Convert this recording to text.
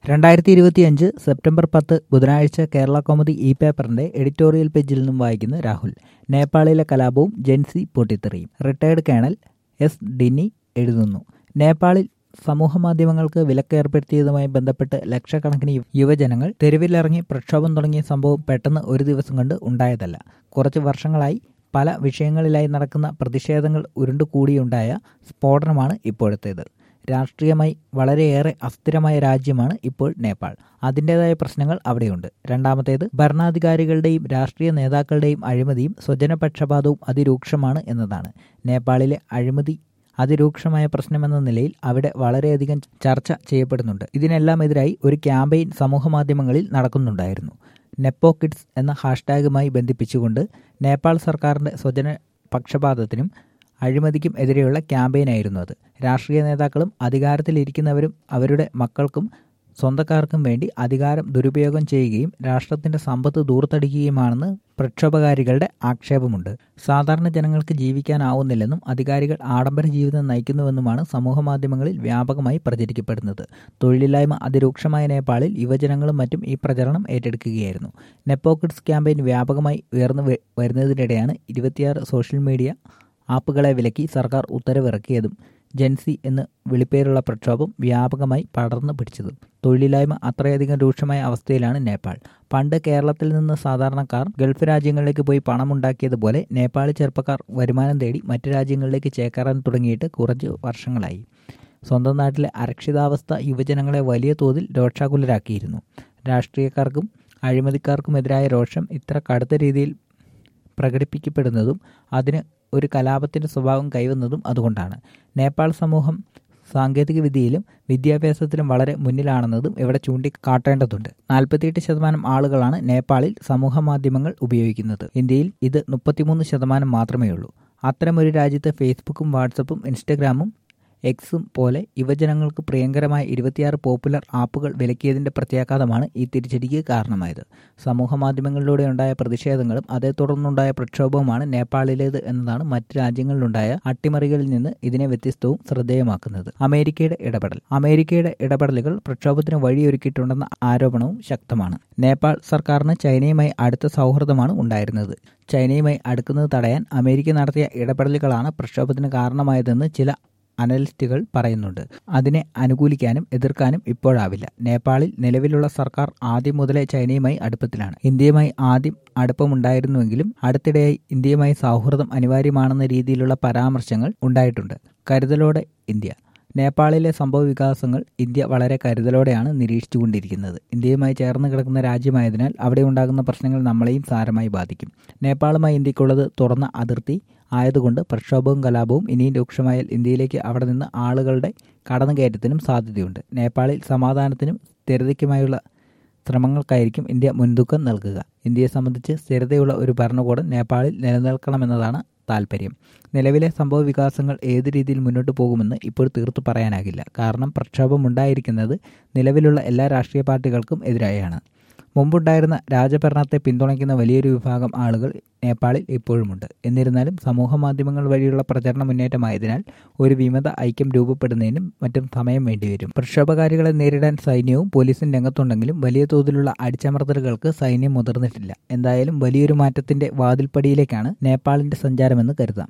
രണ്ടായിരത്തി ഇരുപത്തിയഞ്ച് സെപ്റ്റംബർ പത്ത് ബുധനാഴ്ച കേരള കോമഡി ഇ പേപ്പറിന്റെ എഡിറ്റോറിയൽ പേജിൽ നിന്നും വായിക്കുന്ന രാഹുൽ നേപ്പാളിലെ കലാപവും ജെൻസി പൊട്ടിത്തെറിയും റിട്ടയർഡ് കേണൽ എസ് ഡിനി എഴുതുന്നു നേപ്പാളിൽ സമൂഹമാധ്യമങ്ങൾക്ക് വിലക്ക് ഏർപ്പെടുത്തിയതുമായി ബന്ധപ്പെട്ട് ലക്ഷക്കണക്കിന് യുവജനങ്ങൾ തെരുവിലിറങ്ങി പ്രക്ഷോഭം തുടങ്ങിയ സംഭവം പെട്ടെന്ന് ഒരു ദിവസം കൊണ്ട് ഉണ്ടായതല്ല കുറച്ച് വർഷങ്ങളായി പല വിഷയങ്ങളിലായി നടക്കുന്ന പ്രതിഷേധങ്ങൾ ഉരുണ്ടുകൂടിയുണ്ടായ സ്ഫോടനമാണ് ഇപ്പോഴത്തേത് രാഷ്ട്രീയമായി വളരെയേറെ അസ്ഥിരമായ രാജ്യമാണ് ഇപ്പോൾ നേപ്പാൾ അതിൻ്റെതായ പ്രശ്നങ്ങൾ അവിടെയുണ്ട് രണ്ടാമത്തേത് ഭരണാധികാരികളുടെയും രാഷ്ട്രീയ നേതാക്കളുടെയും അഴിമതിയും സ്വജനപക്ഷപാതവും അതിരൂക്ഷമാണ് എന്നതാണ് നേപ്പാളിലെ അഴിമതി അതിരൂക്ഷമായ പ്രശ്നമെന്ന നിലയിൽ അവിടെ വളരെയധികം ചർച്ച ചെയ്യപ്പെടുന്നുണ്ട് ഇതിനെല്ലാം എതിരായി ഒരു ക്യാമ്പയിൻ സമൂഹമാധ്യമങ്ങളിൽ നടക്കുന്നുണ്ടായിരുന്നു നെപ്പോ കിഡ്സ് എന്ന ഹാഷ്ടാഗുമായി ബന്ധിപ്പിച്ചുകൊണ്ട് നേപ്പാൾ സർക്കാരിൻ്റെ സ്വജന പക്ഷപാതത്തിനും അഴിമതിക്കും എതിരെയുള്ള ക്യാമ്പയിനായിരുന്നു അത് രാഷ്ട്രീയ നേതാക്കളും അധികാരത്തിലിരിക്കുന്നവരും അവരുടെ മക്കൾക്കും സ്വന്തക്കാർക്കും വേണ്ടി അധികാരം ദുരുപയോഗം ചെയ്യുകയും രാഷ്ട്രത്തിന്റെ സമ്പത്ത് ദൂർത്തടിക്കുകയുമാണെന്ന് പ്രക്ഷോഭകാരികളുടെ ആക്ഷേപമുണ്ട് സാധാരണ ജനങ്ങൾക്ക് ജീവിക്കാനാവുന്നില്ലെന്നും അധികാരികൾ ആഡംബര ജീവിതം നയിക്കുന്നുവെന്നുമാണ് സമൂഹമാധ്യമങ്ങളിൽ വ്യാപകമായി പ്രചരിക്കപ്പെടുന്നത് തൊഴിലില്ലായ്മ അതിരൂക്ഷമായ നേപ്പാളിൽ യുവജനങ്ങളും മറ്റും ഈ പ്രചരണം ഏറ്റെടുക്കുകയായിരുന്നു നെപ്പോ കിഡ്സ് ക്യാമ്പയിൻ വ്യാപകമായി ഉയർന്നു വരുന്നതിനിടെയാണ് ഇരുപത്തിയാറ് സോഷ്യൽ മീഡിയ ആപ്പുകളെ വിലക്കി സർക്കാർ ഉത്തരവിറക്കിയതും ജെൻസി എന്ന് വിളിപ്പേരുള്ള പ്രക്ഷോഭം വ്യാപകമായി പടർന്നു പിടിച്ചതും തൊഴിലില്ലായ്മ അത്രയധികം രൂക്ഷമായ അവസ്ഥയിലാണ് നേപ്പാൾ പണ്ട് കേരളത്തിൽ നിന്ന് സാധാരണക്കാർ ഗൾഫ് രാജ്യങ്ങളിലേക്ക് പോയി പണമുണ്ടാക്കിയതുപോലെ നേപ്പാളി ചെറുപ്പക്കാർ വരുമാനം തേടി മറ്റു രാജ്യങ്ങളിലേക്ക് ചേക്കേറാൻ തുടങ്ങിയിട്ട് കുറച്ച് വർഷങ്ങളായി സ്വന്തം നാട്ടിലെ അരക്ഷിതാവസ്ഥ യുവജനങ്ങളെ വലിയ തോതിൽ രോക്ഷാകുലരാക്കിയിരുന്നു രാഷ്ട്രീയക്കാർക്കും അഴിമതിക്കാർക്കുമെതിരായ രോഷം ഇത്ര കടുത്ത രീതിയിൽ പ്രകടിപ്പിക്കപ്പെടുന്നതും അതിന് ഒരു കലാപത്തിൻ്റെ സ്വഭാവം കൈവന്നതും അതുകൊണ്ടാണ് നേപ്പാൾ സമൂഹം സാങ്കേതികവിദ്യയിലും വിദ്യാഭ്യാസത്തിലും വളരെ മുന്നിലാണെന്നതും ഇവിടെ ചൂണ്ടിക്കാട്ടേണ്ടതുണ്ട് നാൽപ്പത്തിയെട്ട് ശതമാനം ആളുകളാണ് നേപ്പാളിൽ സമൂഹ മാധ്യമങ്ങൾ ഉപയോഗിക്കുന്നത് ഇന്ത്യയിൽ ഇത് മുപ്പത്തിമൂന്ന് ശതമാനം മാത്രമേ ഉള്ളൂ അത്തരമൊരു രാജ്യത്ത് ഫേസ്ബുക്കും വാട്സപ്പും ഇൻസ്റ്റഗ്രാമും എക്സും പോലെ യുവജനങ്ങൾക്ക് പ്രിയങ്കരമായ ഇരുപത്തിയാറ് പോപ്പുലർ ആപ്പുകൾ വിലക്കിയതിന്റെ പ്രത്യാഘാതമാണ് ഈ തിരിച്ചടിക്ക് കാരണമായത് സമൂഹ മാധ്യമങ്ങളിലൂടെ ഉണ്ടായ പ്രതിഷേധങ്ങളും അതേ തുടർന്നുണ്ടായ പ്രക്ഷോഭവുമാണ് നേപ്പാളിലേത് എന്നതാണ് മറ്റ് രാജ്യങ്ങളിലുണ്ടായ അട്ടിമറികളിൽ നിന്ന് ഇതിനെ വ്യത്യസ്തവും ശ്രദ്ധേയമാക്കുന്നത് അമേരിക്കയുടെ ഇടപെടൽ അമേരിക്കയുടെ ഇടപെടലുകൾ പ്രക്ഷോഭത്തിന് വഴിയൊരുക്കിയിട്ടുണ്ടെന്ന ആരോപണവും ശക്തമാണ് നേപ്പാൾ സർക്കാരിന് ചൈനയുമായി അടുത്ത സൗഹൃദമാണ് ഉണ്ടായിരുന്നത് ചൈനയുമായി അടുക്കുന്നത് തടയാൻ അമേരിക്ക നടത്തിയ ഇടപെടലുകളാണ് പ്രക്ഷോഭത്തിന് കാരണമായതെന്ന് ചില അനലിസ്റ്റുകൾ പറയുന്നുണ്ട് അതിനെ അനുകൂലിക്കാനും എതിർക്കാനും ഇപ്പോഴാവില്ല നേപ്പാളിൽ നിലവിലുള്ള സർക്കാർ ആദ്യം മുതലേ ചൈനയുമായി അടുപ്പത്തിലാണ് ഇന്ത്യയുമായി ആദ്യം അടുപ്പമുണ്ടായിരുന്നുവെങ്കിലും അടുത്തിടെയായി ഇന്ത്യയുമായി സൗഹൃദം അനിവാര്യമാണെന്ന രീതിയിലുള്ള പരാമർശങ്ങൾ ഉണ്ടായിട്ടുണ്ട് കരുതലോടെ ഇന്ത്യ നേപ്പാളിലെ സംഭവ വികാസങ്ങൾ ഇന്ത്യ വളരെ കരുതലോടെയാണ് നിരീക്ഷിച്ചുകൊണ്ടിരിക്കുന്നത് ഇന്ത്യയുമായി ചേർന്ന് കിടക്കുന്ന രാജ്യമായതിനാൽ അവിടെ ഉണ്ടാകുന്ന പ്രശ്നങ്ങൾ നമ്മളെയും സാരമായി ബാധിക്കും നേപ്പാളുമായി ഇന്ത്യക്കുള്ളത് തുറന്ന അതിർത്തി ആയതുകൊണ്ട് പ്രക്ഷോഭവും കലാപവും ഇനിയും രൂക്ഷമായാൽ ഇന്ത്യയിലേക്ക് അവിടെ നിന്ന് ആളുകളുടെ കടന്നുകയറ്റത്തിനും സാധ്യതയുണ്ട് നേപ്പാളിൽ സമാധാനത്തിനും സ്ഥിരതയ്ക്കുമായുള്ള ശ്രമങ്ങൾക്കായിരിക്കും ഇന്ത്യ മുൻതൂക്കം നൽകുക ഇന്ത്യയെ സംബന്ധിച്ച് സ്ഥിരതയുള്ള ഒരു ഭരണകൂടം നേപ്പാളിൽ നിലനിൽക്കണമെന്നതാണ് താൽപ്പര്യം നിലവിലെ സംഭവ വികാസങ്ങൾ ഏത് രീതിയിൽ മുന്നോട്ട് പോകുമെന്ന് ഇപ്പോൾ തീർത്തു പറയാനാകില്ല കാരണം പ്രക്ഷോഭമുണ്ടായിരിക്കുന്നത് നിലവിലുള്ള എല്ലാ രാഷ്ട്രീയ പാർട്ടികൾക്കും എതിരായാണ് മുമ്പുണ്ടായിരുന്ന രാജഭരണത്തെ പിന്തുണയ്ക്കുന്ന വലിയൊരു വിഭാഗം ആളുകൾ നേപ്പാളിൽ ഇപ്പോഴുമുണ്ട് എന്നിരുന്നാലും സമൂഹ മാധ്യമങ്ങൾ വഴിയുള്ള പ്രചരണ മുന്നേറ്റമായതിനാൽ ഒരു വിമത ഐക്യം രൂപപ്പെടുന്നതിനും മറ്റും സമയം വേണ്ടിവരും പ്രക്ഷോഭകാരികളെ നേരിടാൻ സൈന്യവും പോലീസും രംഗത്തുണ്ടെങ്കിലും വലിയ തോതിലുള്ള അടിച്ചമർത്തലുകൾക്ക് സൈന്യം മുതിർന്നിട്ടില്ല എന്തായാലും വലിയൊരു മാറ്റത്തിന്റെ വാതിൽപ്പടിയിലേക്കാണ് നേപ്പാളിന്റെ സഞ്ചാരമെന്ന് കരുതാം